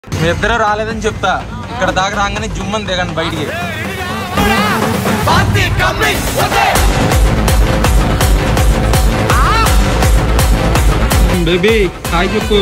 మీ ఇద్దరు రాలేదని చెప్తా ఇక్కడ దాకా రాగానే జుమ్మని దిగండి బయటికి బేబీ హాయ్ చెప్పు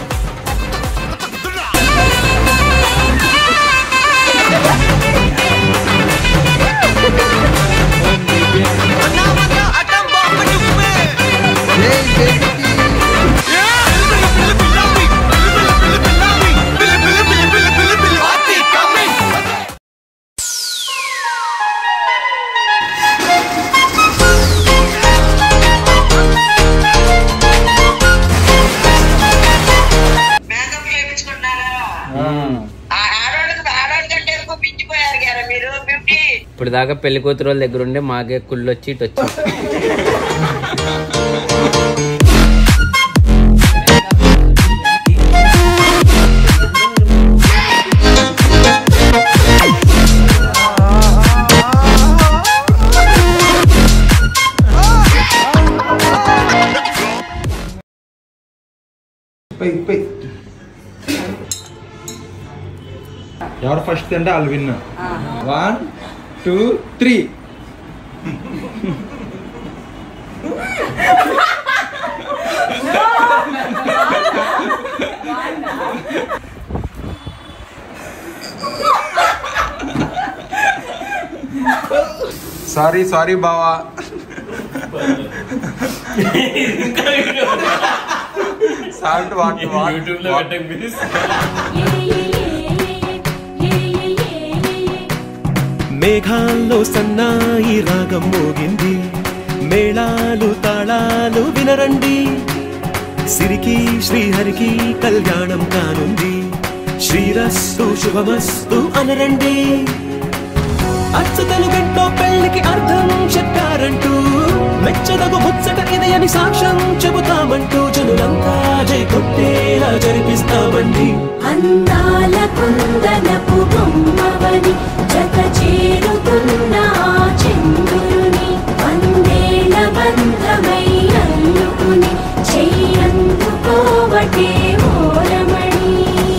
మేకప్ చేయించుకున్నారా ఆ ఆడవాళ్ళకి ఆడవాళ్ళ కంటే ఎక్కువ పిచ్చిపోయారు కదా మీరు బ్యూటీ ఇప్పుడు దాకా పెళ్లి కూతురు వాళ్ళ దగ్గర ఉండే మాకే కుళ్ళు వచ్చి ఇటు వచ్చి ఎవరు ఫస్ట్ అంటే వాళ్ళు win one two three sorry sorry బావా సాల్ట్ వాటర్ వాటర్ మేఘాల్లో సన్నాయి రాగం మోగింది మేళాలు తాళాలు వినరండి సిరికి శ్రీహరికి కళ్యాణం కానుంది శ్రీరస్తు శుభమస్తు అనరండి అచ్చు తెలుగంటో పెళ్లికి అర్థం చెప్పారంటూ మెచ్చదగు ముచ్చట ఇది అని సాక్ష్యం చెబుతామంటూ జనులంతా జై కొట్టేలా జరిపిస్తామండి అందాల కుందనపు బొమ్మవని జత చేరుతున్న ఆ చంద్రుని వందేల బంధమై అల్లుకుని చెయ్యందుకోవటే ఓరమణి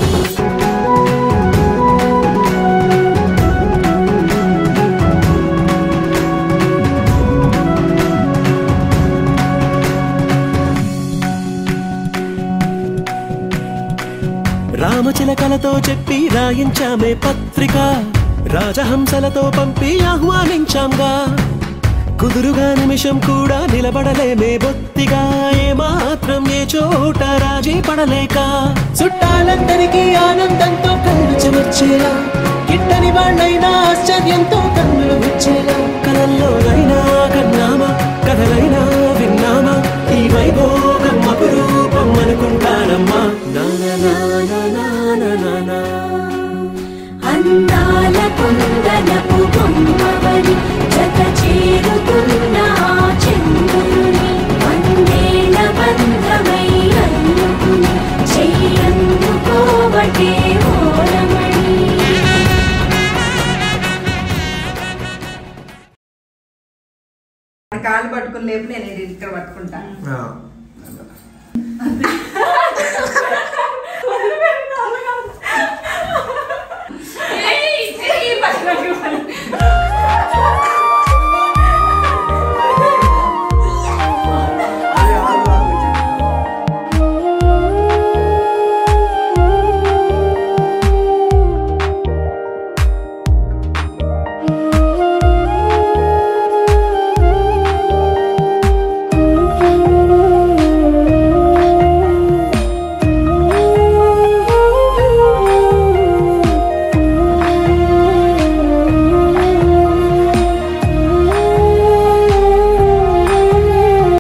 రామచిలకలతో చెప్పి రాయించామే పత్రిక రాజహంసలతో పంపి ఆహ్వానించాంగా కుదురుగా నిమిషం కూడా నిలబడలేమే బొత్తిగా ఏ మాత్రం ఏ చోట రాజీ పడలేక చుట్టాలందరికీ ఆనందంతో కళ్ళు చెమర్చేలా గిట్టని వాళ్ళైనా ఆశ్చర్యంతో కన్నులు విచ్చేలా కలల్లోనైనా కన్నామా కథలైనా విన్నామా ఈ వైభోగం అపురూపం అనుకుంటానమ్మా నానా నానా నానా నానా అందాల కుందనపు బొమ్మవని జత చేరుతున్న ఆ చంద్రుని వందేల బంధమై అల్లుకుని చెయ్యందుకోవటే ఓరమణి కాళ్ళు పట్టుకుని లేపు నేను ఇది ఇక్కడ పట్టుకుంటా ఆ.